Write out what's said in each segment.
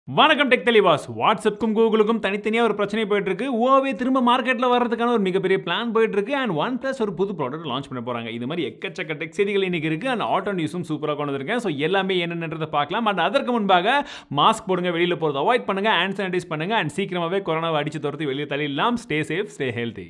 வணக்கம் டெக் தெளிவாஸ் வாட்ஸ்அப்புக்கும் கூகுளுக்கும் தனித்தனியாக ஒரு பிரச்சனை போயிட்டு இருக்கு ஓவே திரும்ப மார்க்கெட்டில் வர்றதுக்கான ஒரு மிகப்பெரிய பிளான் போயிட்டு இருக்கு அண்ட் ஒன் பிளஸ் ஒரு புது ப்ராடக்ட் லான்ச் பண்ண போறாங்க இது மாதிரி எக்கச்சக்க டெக் செய்திகள் இன்னைக்கு இருக்கு அண்ட் ஆட்டோ நியூஸும் சூப்பராக கொண்டு வந்திருக்கேன் ஸோ எல்லாமே என்னென்னதை பார்க்கலாம் அண்ட் அதற்கு முன்பாக மாஸ்க் போடுங்க வெளியில் போகிறது அவாய்ட் பண்ணுங்க ஹேண்ட் சானிடைஸ் பண்ணுங்க அண்ட் சீக்கிரமாகவே கொரோனாவை அடிச்சு துரத்தி வெளியே தள்ளிடலாம் stay safe stay healthy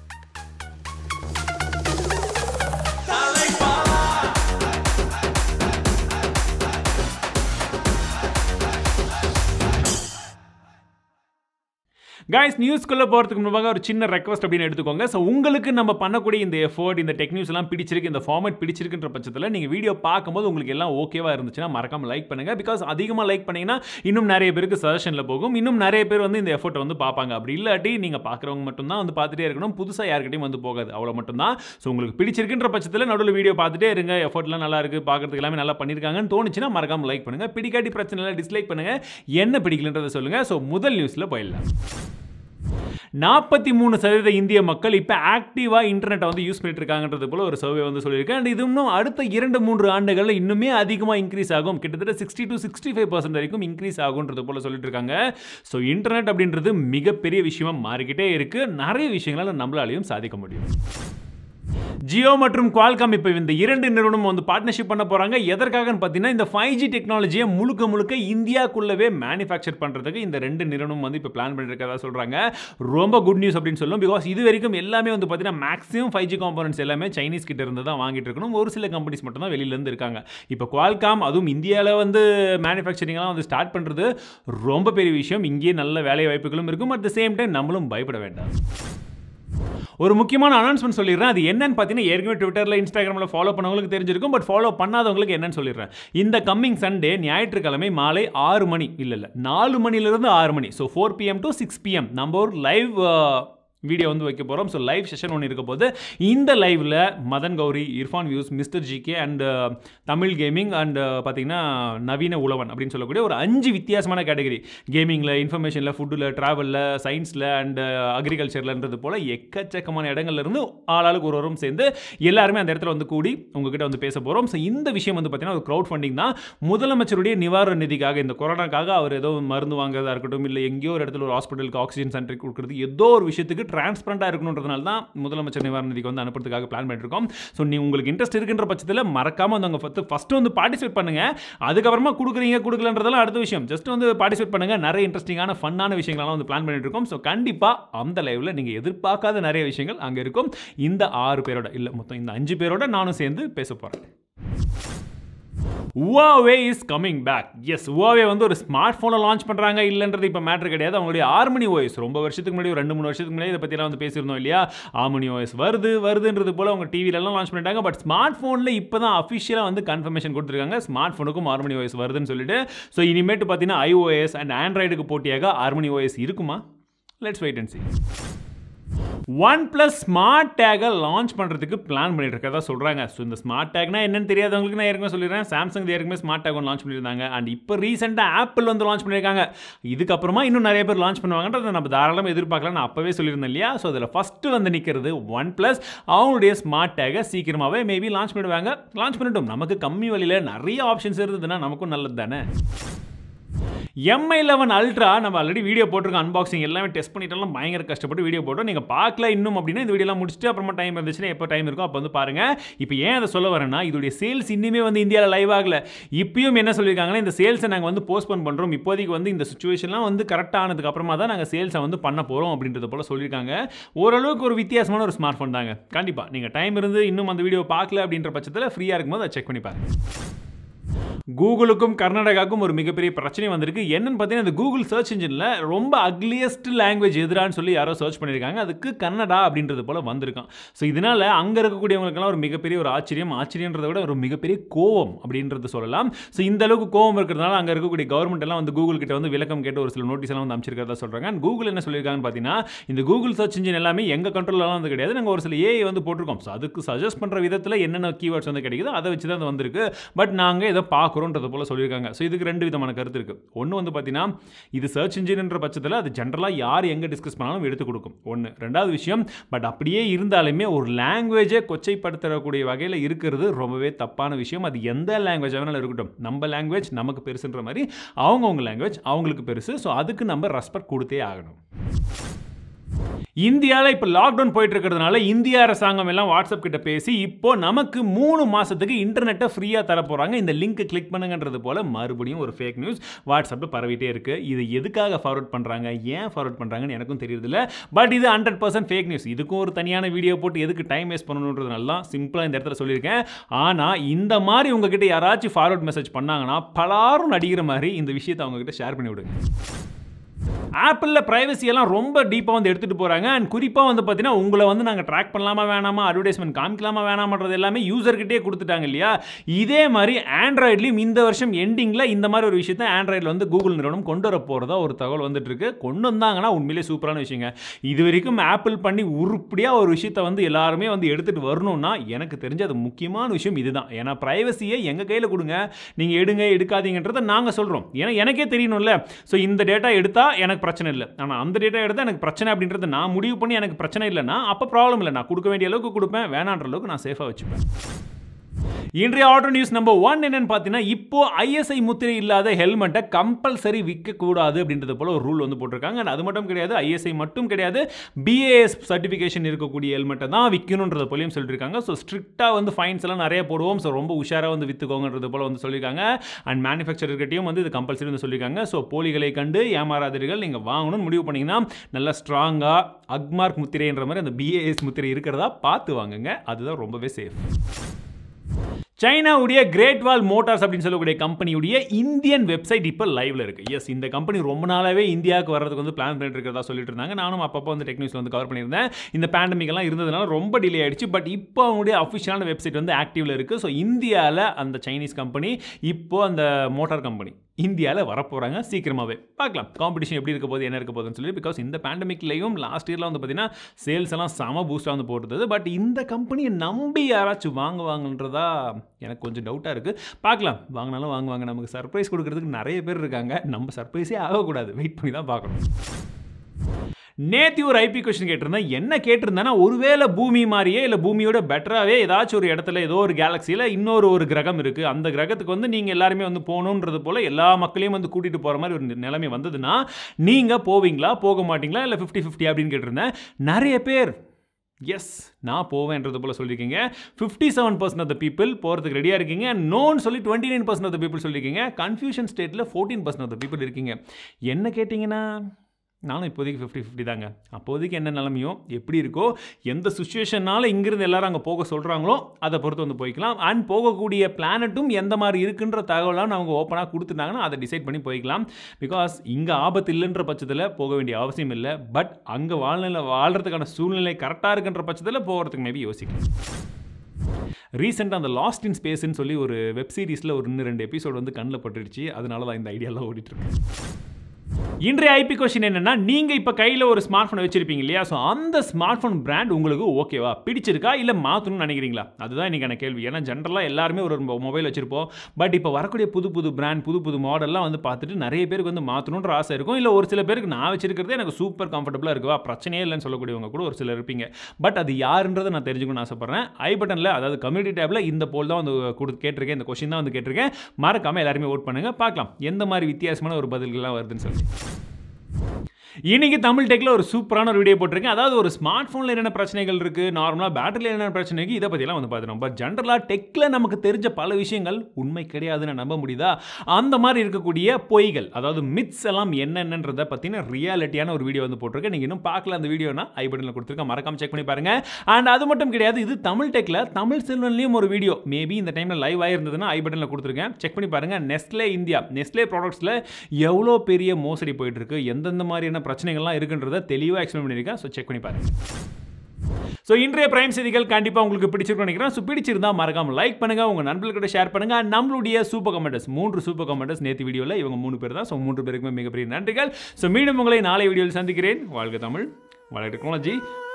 guys நியூஸ்க்குள்ளே போகிறதுக்கு முன்பாக ஒரு சின்ன ரெக்வஸ்ட் அப்படின்னு எடுத்துக்கோங்க ஸோ உங்களுக்கு நம்ம பண்ணக்கூடிய இந்த எஃபோர்ட் இந்த டெக் நியூஸ் எல்லாம் பிடிச்சிருக்கு இந்த ஃபார்மேட் பிடிச்சிருக்குன்ற பட்சத்தில் நீங்கள் வீடியோ பார்க்கும்போது உங்களுக்கு எல்லாம் ஓகேவா இருந்துச்சுன்னா மறக்காம லைக் பண்ணுங்க பிகாஸ் அதிகமாக லைக் பண்ணீங்கன்னா இன்னும் நிறைய பேருக்கு சஜஷனில் போகும் இன்னும் நிறைய பேர் வந்து இந்த எஃபோர்ட்டை வந்து பார்ப்பாங்க அப்படி இல்லாட்டி நீங்கள் பார்க்குறவங்க மட்டும்தான் வந்து பார்த்துட்டே இருக்கணும் புதுசாக யார்கிட்டையும் வந்து போகாது அவ்வளோ மட்டும்தான் ஸோ உங்களுக்கு பிடிச்சிருக்குன்ற பட்சத்தில் நடுவில் வீடியோ பார்த்துட்டே இருங்க எஃபோர்ட்லாம் நல்லா இருக்கு பார்க்கறதுக்கு எல்லாமே நல்லா பண்ணியிருக்காங்கன்னு தோணுச்சுன்னா மறக்காம லைக் பண்ணுங்க பிடிக்காட்டி பிரச்சனை இல்லை டிஸ்லைக் பண்ணுங்க என்ன பிடிக்கலன்றதை சொல்லுங்க ஸோ முதல் நியூஸில் போயிடலாம் நாற்பத்தி மூணு சதவீத இந்திய மக்கள் இப்போ ஆக்டிவாக இன்டர்நெட்டை வந்து யூஸ் பண்ணிட்டு இருக்காங்கன்றது போல ஒரு சர்வே வந்து சொல்லியிருக்கேன் அண்ட் இது இன்னும் அடுத்த இரண்டு மூன்று ஆண்டுகளில் இன்னுமே அதிகமாக இன்க்ரீஸ் ஆகும் கிட்டத்தட்ட sixty to sixty five percent வரைக்கும் இன்க்ரீஸ் ஆகுன்றது போல சொல்லிட்டு இருக்காங்க ஸோ இன்டர்நெட் அப்படின்றது மிகப்பெரிய விஷயமா மாறிக்கிட்டே இருக்கு நிறைய விஷயங்களை நம்மளாலையும் சாதிக்க முடியும் ஜியோ மற்றும் குவால்காம் இப்போ இந்த இரண்டு நிறுவனம் வந்து பார்ட்னர்ஷிப் பண்ண போகிறாங்க எதற்காகன்னு பார்த்தீங்கன்னா இந்த ஃபைவ் ஜி டெக்னாலஜியை முழுக்க முழுக்க இந்தியாக்குள்ளவே மேனுஃபேக்சர் பண்ணுறதுக்கு இந்த ரெண்டு நிறுவனம் வந்து இப்போ பிளான் பண்ணிருக்கதா சொல்கிறாங்க ரொம்ப குட் நியூஸ் அப்படின்னு சொல்லும் பிகாஸ் இது வரைக்கும் எல்லாமே வந்து பார்த்தீங்கன்னா மேக்ஸிமம் ஃபைவ் ஜி காம்பனன்ட்ஸ் எல்லாமே சைனீஸ் கிட்ட இருந்து தான் வாங்கிட்டு இருக்கணும் ஒரு சில கம்பெனிஸ் மட்டும் தான் வெளியிலேருந்து இருக்காங்க இப்போ குவால்காம் அதுவும் இந்தியாவில் வந்து மேனுஃபேக்சரிங்லாம் வந்து ஸ்டார்ட் பண்ணுறது ரொம்ப பெரிய விஷயம் இங்கேயே நல்ல வேலை வாய்ப்புகளும் இருக்கும் அட் த சேம் டைம் நம்மளும் பயப்பட வேண்டாம் ஒரு முக்கியமான அனௌன்ஸ்மெண்ட் சொல்லிடுறேன் அது என்னன்னு பார்த்தீங்கன்னா ஏற்கனவே ட்விட்டரில் இன்ஸ்டாகிராமில் ஃபாலோ பண்ணவங்களுக்கு தெரிஞ்சிருக்கும் பட் ஃபாலோ பண்ணாதவங்களுக்கு என்னன்னு சொல்லிடுறேன் இந்த கம்மிங் சண்டே ஞாயிற்றுக்கிழமை மாலை ஆறு மணி இல்லை இல்லை நாலு மணிலேருந்து ஆறு மணி so four PM to six PM நம்ம ஒரு லைவ் வீடியோ வந்து வைக்க போகிறோம் ஸோ லைவ் செஷன் ஒன்று இருக்க போது இந்த லைவில் Madan Gowri Irfan views mister GK and Tamil gaming and பார்த்தீங்கன்னா நவீன உழவன் அப்படின்னு சொல்லக்கூடிய ஒரு அஞ்சு வித்தியாசமான கேட்டகரி கேமிங்கில் இன்ஃபர்மேஷனில் ஃபுட்டில் ட்ராவலில் சயின்ஸில் அண்ட் அக்ரிகல்ச்சர்லன்றது போல் எக்கச்சக்கமான இடங்கள்ல இருந்து ஆளாளுக்கு ஒரு ஒருவரும் சேர்ந்து எல்லாருமே அந்த இடத்துல வந்து கூடி உங்ககிட்ட வந்து பேச போகிறோம் ஸோ இந்த விஷயம் வந்து பார்த்தீங்கன்னா ஒரு க்ரௌட் ஃபண்டிங் தான் முதலமைச்சருடைய நிவாரண நிதிக்காக இந்த கொரோனாக்காக அவர் ஏதோ மருந்து வாங்குறதா இருக்கட்டும் இல்லை எங்கேயோ ஒரு இடத்துல ஒரு ஹாஸ்பிட்டலுக்கு ஆக்சிஜன் சென்டர் கொடுக்குறது ஏதோ ஒரு விஷயத்துக்கு டிரான்ஸ்பரண்டாக இருக்கணுன்றதுனால தான் முதலமைச்சர் நிவாரண நிதிக்கு வந்து அனுப்புறதுக்காக பிளான் பண்ணிருக்கோம் ஸோ நீ உங்களுக்கு இன்ட்ரெஸ்ட் இருக்குன்ற பட்சத்தில் மறக்காம வந்து அவங்க ஃபஸ்ட்டு வந்து பார்ட்டிசிபேட் பண்ணுங்க அதுக்கப்புறமா கொடுக்குறீங்க கொடுக்கலன்றதெல்லாம் அடுத்த விஷயம் ஜஸ்ட் வந்து பார்ட்டிசிபேட் பண்ணுங்க நிறைய இன்ட்ரெஸ்டிங்கான ஃபன்னான விஷயங்கள்லாம் வந்து பிளான் பண்ணிட்டு இருக்கோம் ஸோ கண்டிப்பாக அந்த லைவில் நீங்கள் எதிர்பார்க்காத நிறைய விஷயங்கள் அங்கே இருக்கும் இந்த ஆறு பேரோட இல்லை மொத்தம் இந்த அஞ்சு பேரோட நானும் சேர்ந்து பேச போகிறேன் Huawei is coming back as Huawei வந்து ஒரு ஸ்மார்ட் ஃபோனை லான்ச் பண்ணுறாங்க இல்லைன்றது இப்போ மேட்ரு கிடையாது அவங்களுடைய ஆர்மனி ஓஎஸ் ரொம்ப வருஷத்துக்கு முன்னாடி ஒரு ரெண்டு மூணு வருஷத்துக்கு முன்னாடி இதை பற்றிலாம் வந்து பேசியிருந்தோம் இல்லையா ஆர்மனி ஓஎஸ் வருது வருதுன்றது போல் அவங்க டிவிலலாம் லான்ச் பண்ணிட்டாங்க பட் ஸ்மார்ட் ஃபோனில் இப்போ தான் அஃபிஷியலாக வந்து கன்ஃபர்மேஷன் கொடுத்துருக்காங்க ஸ்மார்ட் ஃபோனுக்கும் ஆர்மனி ஓஎஸ் வருதுன்னு சொல்லிட்டு ஸோ இனிமேட்டு பார்த்தீங்கன்னா ஐஓஎஸ் அண்ட் ஆண்ட்ராய்டுக்கு போட்டியாக ஆர்மனி ஓஎஸ் இருக்குமா let's wait and see OnePlus smart டேகை லான்ச் பண்ணுறதுக்கு பிளான் பண்ணிட்டு இருக்கதா சொல்கிறாங்க ஸோ இந்த ஸ்மார்ட் டேக்னா என்னன்னு தெரியாதவங்களுக்கு நான் ஏற்கனவே சொல்லிடுறேன் சாம்சங் ஏற்கனவே ஸ்மார்ட் டேக் ஒன்று லான்ச் பண்ணியிருந்தாங்க அண்ட் இப்போ ரீசெண்டாக ஆப்பிள் வந்து லான்ச் பண்ணியிருக்காங்க இதுக்கப்புறமா இன்னும் நிறைய பேர் லான்ச் பண்ணுவாங்கன்றதை நம்ம தாராளமாக எதிர்பார்க்கலாம் நான் அப்போவே சொல்லியிருந்தேன் இல்லையா ஸோ அதில் ஃபஸ்ட்டு வந்து நிற்கிறது ஒன் ப்ளஸ் அவங்களுடைய ஸ்மார்ட் டேகை சீக்கிரமாகவே மேபி லான்ச் பண்ணிடுவாங்க லான்ச் பண்ணிட்டோம் நமக்கு கம்மி வழியில் நிறைய ஆப்ஷன்ஸ் இருந்ததுன்னா நமக்கும் நல்லது தானே எம்ஐ லெவன் அல்ட்ரா நம்ம ஆல்ரெடி வீடியோ போட்டிருக்கோம் அன்பாக்சிங் எல்லாமே டெஸ்ட் பண்ணிட்டாலும் பயங்கர கஷ்டப்பட்டு வீடியோ போட்டோம் நீங்கள் பார்க்கல இன்னும் அப்படின்னா இந்த வீடியோலாம் முடிச்சுட்டு அப்புறமா டைம் இருந்துச்சுன்னா எப்போ டைம் இருக்கோ அப்போ வந்து பாருங்கள் இப்போ ஏன் அதை சொல்ல வரேன்னா இதோடைய சேல்ஸ் இன்னுமே வந்து இந்தியாவில் லைவ் ஆகல இப்பயும் என்ன சொல்லியிருக்காங்கன்னா இந்த சேல்ஸை நாங்கள் வந்து போஸ்ட்போன் பண்ணுறோம் இப்போதைக்கு வந்து இந்த சுச்சுவேஷன்லாம் வந்து கரெக்டாக ஆனதுக்கு அப்புறமா தான் நாங்கள் சேல்ஸை வந்து பண்ண போகிறோம் அப்படின்றது போல் சொல்லியிருக்காங்க ஓரளவுக்கு ஒரு வித்தியாசமான ஒரு ஸ்மார்ட் ஃபோன் தாங்க கண்டிப்பாக நீங்கள் டைம் இருந்து இன்னும் அந்த வீடியோ பார்க்கல அப்படின்ற பட்சத்தில் ஃப்ரீயாக இருக்கும்போது அதை செக் பண்ணி பாருங்கள் கூகுளுக்கும் கர்நாடகாவுக்கும் ஒரு மிகப்பெரிய பிரச்சனை வந்திருக்கு என்னன்னு பார்த்தீங்கன்னா இந்த கூகுள் சர்ச் இன்ஜினில் ரொம்ப அக்லியஸ்ட் லாங்குவேஜ் எதிரான்னு சொல்லி யாரோ சர்ச் பண்ணியிருக்காங்க அதுக்கு கன்னடா அப்படின்றது போல் வந்திருக்கான் ஸோ இதனால் அங்கே இருக்கக்கூடியவங்களுக்கெல்லாம் ஒரு மிகப்பெரிய ஒரு ஆச்சரியம் ஆச்சரியன்றதை விட ஒரு மிகப்பெரிய கோவம் அப்படின்றது சொல்லலாம் ஸோ இந்த அளவுக்கு கோவம் இருக்கிறதுனால அங்கே இருக்கக்கூடிய கவர்மெண்ட் எல்லாம் வந்து கூகுள் கிட்ட வந்து விளக்கம் கேட்டு ஒரு சில நோட்டீஸ் எல்லாம் வந்து அமைச்சிருக்கிறதா சொல்கிறாங்க அண்ட் கூகுள் என்ன சொல்லியிருக்காங்கன்னு பார்த்தீங்கன்னா இந்த கூகுள் சர்ச் இன்ஜின் எல்லாமே எங்கள் கண்ட்ரோலலாம் வந்து கிடையாது நாங்கள் ஒரு சில ஏஐ வந்து போட்டிருக்கோம் ஸோ அதுக்கு சஜஸ்ட் பண்ணுற விதத்தில் என்னென்ன கீவேர்ட்ஸ் வந்து கிடைக்குதோ அதை வச்சு தான் அது வந்திருக்கு பட் நாங்கள் இதை பார்க்குறோம் பார்க்குறோன்றது போல் சொல்லியிருக்காங்க ஸோ இதுக்கு ரெண்டு விதமான கருத்து இருக்குது ஒன்று வந்து பார்த்தீங்கன்னா இது சர்ச் இன்ஜின்ன்ற பட்சத்தில் அது ஜென்ரலாக யார் எங்கே டிஸ்கஸ் பண்ணாலும் எடுத்து கொடுக்கும் ஒன்று ரெண்டாவது விஷயம் பட் அப்படியே இருந்தாலுமே ஒரு லாங்குவேஜை கொச்சைப்படுத்தக்கூடிய வகையில் இருக்கிறது ரொம்பவே தப்பான விஷயம் அது எந்த லாங்குவேஜ் வேணாலும் இருக்கட்டும் நம்ம லாங்குவேஜ் நமக்கு பெருசுன்ற மாதிரி அவங்கவுங்க லாங்குவேஜ் அவங்களுக்கு பெருசு ஸோ அதுக்கு நம்ம ரெஸ்பெக்ட் கொடுத்தே ஆகணும் இந்தியாவில் இப்போ லாக்டவுன் போயிட்டு இருக்கிறதுனால இந்திய அரசாங்கம் எல்லாம் வாட்ஸ்அப் கிட்ட பேசி இப்போ நமக்கு மூணு மாசத்துக்கு இன்டர்நெட்டை ஃப்ரீயாக தர போகிறாங்க இந்த லிங்க் கிளிக் பண்ணுங்கன்றது போல மறுபடியும் ஒரு ஃபேக் நியூஸ் வாட்ஸ்அப்பில் பரவிட்டே இருக்கு இது எதுக்காக ஃபார்வர்ட் பண்ணுறாங்க ஏன் ஃபார்வர்ட் பண்ணுறாங்கன்னு எனக்கும் தெரியறதில்ல பட் இது ஹண்ட்ரட் பர்சன்ட் ஃபேக் நியூஸ் இதுக்கும் ஒரு தனியான வீடியோ போட்டு எதுக்கு டைம் வேஸ்ட் பண்ணணுன்றதுனால சிம்பிளாக இந்த இடத்துல சொல்லியிருக்கேன் ஆனால் இந்த மாதிரி உங்ககிட்ட யாராச்சும் ஃபார்வர்ட் மெசேஜ் பண்ணாங்கன்னா பலாரும் நடிக்கிற மாதிரி இந்த விஷயத்தை அவங்ககிட்ட ஷேர் பண்ணி விடுங்க ஆப்பிளில் ப்ரைவசி எல்லாம் ரொம்ப டீப்பாக வந்து எடுத்துகிட்டு போகிறாங்க அண்ட் குறிப்பாக வந்து பார்த்தீங்கன்னா உங்களை வந்து நாங்கள் ட்ராக் பண்ணலாமா வேணாமா அட்வர்டைஸ்மெண்ட் காமிக்கலாமா வேணாமன்றது எல்லாமே யூசர்கிட்டே கொடுத்துட்டாங்க இல்லையா இதே மாதிரி ஆண்ட்ராய்ட்லையும் இந்த வருஷம் எண்டிங்கில் இந்த மாதிரி ஒரு விஷயத்தை ஆண்ட்ராய்டில் வந்து கூகுள் நிறுவனம் கொண்டு வர போகிறதா ஒரு தகவல் வந்துட்டு இருக்கு கொண்டு வந்தாங்கன்னா உண்மையிலே சூப்பரான விஷயங்க இது வரைக்கும் ஆப்பிள் பண்ணி உருப்படியாக ஒரு விஷயத்தை வந்து எல்லாருமே வந்து எடுத்துகிட்டு வரணும்னா எனக்கு தெரிஞ்ச அது முக்கியமான விஷயம் இதுதான் ஏன்னா ப்ரைவசியை எங்கள் கையில் கொடுங்க நீங்கள் எடுங்க எடுக்காதீங்கன்றதை நாங்கள் சொல்கிறோம் ஏன்னா எனக்கே தெரியணும்ல ஸோ இந்த டேட்டா எடுத்தால் எனக்கு பிரச்சனை இல்லை ஆனால் அந்த டேட்டா எடுத்தால் எனக்கு பிரச்சனை அப்படின்றத நான் முடிவு பண்ணி எனக்கு பிரச்சனை இல்லைன்னா அப்போ ப்ராப்ளம் இல்லை நான் கொடுக்க வேண்டிய அளவுக்கு கொடுப்பேன் வேணான்ற அளவுக்கு நான் சேஃபாக வச்சுப்பேன் இன்றைய ஆர்டர் நியூஸ் நம்பர் ஒன் என்னன்னு பார்த்தீங்கன்னா இப்போ ஐஎஸ்ஐ முத்திரை இல்லாத ஹெல்மெட்டை கம்பல்சரி விற்கக்கூடாது அப்படின்றது போல ஒரு ரூல் வந்து போட்டிருக்காங்க And அது மட்டும் கிடையாது ஐஎஸ்ஐ மட்டும் கிடையாது பிஏஎஸ் சர்டிஃபிகேஷன் இருக்கக்கூடிய ஹெல்மெட்டை தான் விற்கணுன்றது போலையும் சொல்லியிருக்காங்க ஸோ ஸ்ட்ரிக்டாக வந்து ஃபைன்ஸ் எல்லாம் நிறைய போடுவோம் ஸோ ரொம்ப உஷாராக வந்து விற்றுக்கோங்கன்றது போல வந்து சொல்லியிருக்காங்க அண்ட் மேனுஃபேக்சரர்கிட்டையும் வந்து இது கம்பல்சரி வந்து சொல்லியிருக்காங்க ஸோ போலிகளை கண்டு ஏமாறாதீர்கள் நீங்கள் வாங்கணும்னு முடிவு பண்ணிங்கன்னா நல்லா ஸ்ட்ராங்காக அக்மார்க் முத்திரைன்ற மாதிரி அந்த பிஏஎஸ் முத்திரை இருக்கிறதா பார்த்து வாங்குங்க அதுதான் ரொம்பவே சேஃப் சைனாவுடைய கிரேட் வால் மோட்டார்ஸ் அப்படின்னு சொல்லக்கூடிய கம்பெனியுடைய இந்தியன் வெப்சைட் இப்போ லைவ்ல இருக்கு எஸ் இந்த கம்பெனி ரொம்ப நாளாவே இந்தியாவுக்கு வர்றதுக்கு வந்து பிளான் பண்ணிட்டு இருக்கிறதா சொல்லிட்டு இருந்தாங்க நானும் அப்பப்போ வந்து டெக்னிக்ஸ் வந்து கவர் பண்ணியிருந்தேன் இந்த பேண்டமிக் எல்லாம் இருந்ததுனால ரொம்ப டிலே ஆயிடுச்சு பட் இப்போ அவங்களுடைய அஃபிஷியலான வெப்சைட் வந்து ஆக்டிவ்ல இருக்கு ஸோ இந்தியாவில் அந்த சைனீஸ் கம்பெனி இப்போ அந்த மோட்டார் கம்பெனி இந்தியாவில் வரப்போகிறாங்க சீக்கிரமாகவே பார்க்கலாம் காம்படிஷன் எப்படி இருக்க போகுது என்ன இருக்க போகுதுன்னு சொல்லி பிகாஸ் இந்த பேண்டமிக்லையும் லாஸ்ட் இயரில் வந்து பார்த்தீங்கன்னா சேல்ஸ் எல்லாம் செம பூஸ்டாக வந்து போட்டுருந்தது பட் இந்த கம்பெனியை நம்பி யாராச்சும் வாங்குவாங்கன்றதா எனக்கு கொஞ்சம் டவுட்டாக இருக்குது பார்க்கலாம் வாங்கினாலும் வாங்குவாங்க நமக்கு சர்ப்ரைஸ் கொடுக்கறதுக்கு நிறைய பேர் இருக்காங்க நம்ம சர்ப்ரைஸே ஆகக்கூடாது வெயிட் பண்ணி தான் பார்க்கணும் நேத்தி ஒரு ஐபி கொஸ்டின் கேட்டிருந்தேன் என்ன கேட்டிருந்தேன்னா ஒருவேளை பூமி மாதிரியே இல்லை பூமியோட பெட்டராகவே ஏதாச்சும் ஒரு இடத்துல ஏதோ ஒரு கேலக்சியில் இன்னொரு ஒரு கிரகம் இருக்குது அந்த கிரகத்துக்கு வந்து நீங்கள் எல்லாருமே வந்து போகணுன்றது போல் எல்லா மக்களையும் வந்து கூட்டிகிட்டு போகிற மாதிரி ஒரு நிலைமை வந்ததுன்னா நீங்கள் போவீங்களா போக மாட்டீங்களா இல்லை ஃபிஃப்டி ஃபிஃப்டி அப்படின்னு கேட்டிருந்தேன் நிறைய பேர் எஸ் நான் போவேன்றது போல் சொல்லியிருக்கீங்க fifty seven percent of the people போகிறதுக்கு ரெடியாக இருக்கீங்க நோன்னு சொல்லி twenty nine percent of the people சொல்லியிருக்கீங்க கன்ஃபியூஷன் ஸ்டேட்டில் fourteen percent of the people இருக்கீங்க என்ன கேட்டிங்கன்னா நானும் இப்போதைக்கு ஃபிஃப்டி ஃபிஃப்டி தாங்க அப்போதைக்கு என்ன நிலமையோ எப்படி இருக்கோ எந்த சுச்சுவேஷனால் இங்கிருந்து எல்லாரும் அங்கே போக சொல்கிறாங்களோ அதை பொறுத்து வந்து போய்க்கலாம் அண்ட் போகக்கூடிய பிளானட்டும் எந்த மாதிரி இருக்குன்ற தகவலாம் அவங்க ஓப்பனாக கொடுத்துட்டாங்கன்னா அதை டிசைட் பண்ணி போய்க்கலாம் பிகாஸ் இங்கே ஆபத்து இல்லைன்ற பட்சத்தில் போக வேண்டிய அவசியம் இல்லை பட் அங்கே வாழ்நிலை வாழ்கிறதுக்கான சூழ்நிலை கரெக்டாக இருக்குன்ற பட்சத்தில் போகிறதுக்கு மேபி யோசிக்கலாம் ரீசெண்டாக அந்த லாஸ்ட் இன் ஸ்பேஸ்ன்னு சொல்லி ஒரு வெப் சீரிஸில் ஒரு இன்னும் ரெண்டு எபிசோட் வந்து கண்ணில் பட்டுருச்சு அதனால தான் இந்த ஐடியாலாம் ஓடிட்டுருக்கு இன்றைய ஐபி கொஸ்டின் என்னன்னா நீங்க இப்ப கையில ஒரு ஸ்மார்ட் போன் வச்சிருப்பீங்க இல்லையா ஸோ அந்த ஸ்மார்ட் போன் பிராண்ட் உங்களுக்கு ஓகேவா பிடிச்சிருக்கா இல்ல மாத்தணும்னு நினைக்கிறீங்களா அதுதான் இன்னைக்கான கேள்வி ஏன்னா ஜென்ரலா எல்லாருமே ஒரு மொபைல் வச்சிருப்போம் பட் இப்போ வரக்கூடிய புது புது பிராண்ட் புது புது மாடல்லாம் வந்து பார்த்துட்டு நிறைய பேருக்கு வந்து மாற்றணுன்ற ஆசை இருக்கும் இல்லை ஒரு சில பேருக்கு நான் வச்சிருக்கிறதே எனக்கு சூப்பர் கம்ஃபர்டபுளாக இருக்குவா பிரச்சனையே இல்லைன்னு சொல்லக்கூடியவங்க கூட ஒரு சிலர் இருப்பீங்க பட் அது யாருன்றதை நான் தெரிஞ்சுக்கணும்னு ஆசைப்பட்றேன் ஐ பட்டனில் அதாவது கம்யூனிட்டி டேப்ல இந்த போல் தான் வந்து கொடு கேட்டிருக்கேன் இந்த கொஸ்டின் தான் வந்து கேட்டிருக்கேன் மறக்காம எல்லாருமே ஓட் பண்ணுங்க பார்க்கலாம் எந்த மாதிரி வித்தியாசமான ஒரு பதில்கள்லாம் வருதுன்னு சொல்லி இன்னைக்கு தமிழ் டெக்கில் ஒரு சூப்பரான ஒரு வீடியோ போட்டிருக்கேன் அதாவது ஒரு ஸ்மார்ட் ஃபோனில் என்னென்ன பிரச்சனைகள் இருக்குது நார்மலாக பேட்டரியில் என்னென்ன பிரச்சனை இருக்குது இதை பற்றிலாம் வந்து பார்த்துருவோம் பட் ஜென்ரலாக டெக்கில் நமக்கு தெரிஞ்ச பல விஷயங்கள் உண்மை கிடையாதுன்னு நம்ப முடியுதா அந்த மாதிரி இருக்கக்கூடிய பொய்கள் அதாவது மித்ஸ் எல்லாம் என்னென்னன்றதை பற்றின ரியாலிட்டியான ஒரு வீடியோ வந்து போட்டிருக்கேன் நீங்கள் இன்னும் பார்க்கல அந்த வீடியோனா ஐ பட்டனில் கொடுத்துருக்கேன் மறக்காம செக் பண்ணி பாருங்க அண்ட் அது மட்டும் கிடையாது இது தமிழ் டெக்கில் தமிழ் செல்வன்லேயும் ஒரு வீடியோ மேபி இந்த டைமில் லைவ் ஆயிருந்ததுன்னா ஐ பட்டனில் கொடுத்துருக்கேன் செக் பண்ணி பாருங்க நெஸ்லே இந்தியா நெஸ்லே ப்ராடக்ட்ஸில் எவ்வளோ பெரிய மோசடி போயிட்டு இருக்கு எந்தெந்த மாதிரியான பிரச்சனைகள்லாம் இருக்குன்றதை தெளிவாக எக்ஸ்பிளைன் பண்ணியிருக்கேன் ஸோ செக் பண்ணி பாருங்க ஸோ இன்றைய பிரைம் செய்திகள் கண்டிப்பாக உங்களுக்கு பிடிச்சிருக்கும் நினைக்கிறேன் ஸோ பிடிச்சிருந்தா மறக்காம லைக் பண்ணுங்க உங்க நண்பர்கள்கிட்ட ஷேர் பண்ணுங்க And நம்மளுடைய சூப்பர் கமெண்டர்ஸ் மூன்று சூப்பர் கமெண்டர்ஸ் நேற்று வீடியோவில் இவங்க மூணு பேர் தான் ஸோ மூன்று பேருக்குமே மிகப்பெரிய நன்றிகள் ஸோ மீண்டும் உங்களை நாளை வீடியோவில் சந்திக்கிறேன் வாழ்க தமிழ் வளர்க டெக்னாலஜி